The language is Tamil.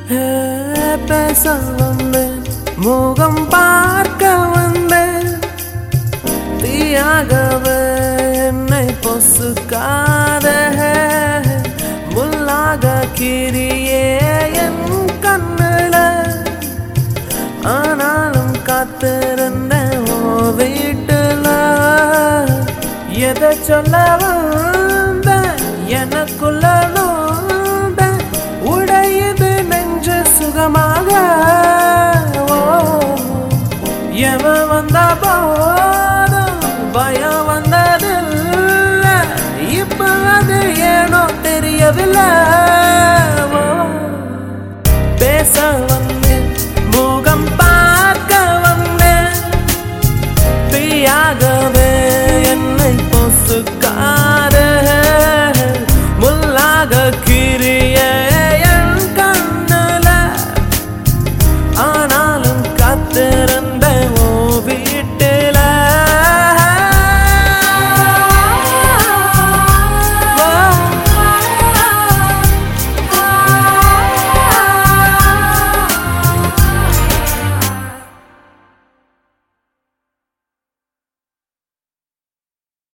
ஏ, பேச வந்தேன் முகம் பார்க்க வந்தேன் தீயாகவே என்னை பொசுக்காத முள்ளாக கீரியே என் கண்ணுல ஆனாலும் காத்திருந்தேன் ஓ வீட்டுல எதை சொல்ல வந்த எனக்குள்ள நோந்த உடையுது நெஞ்சு சுகமாக ஓ எவன் வந்த போதும் பயம்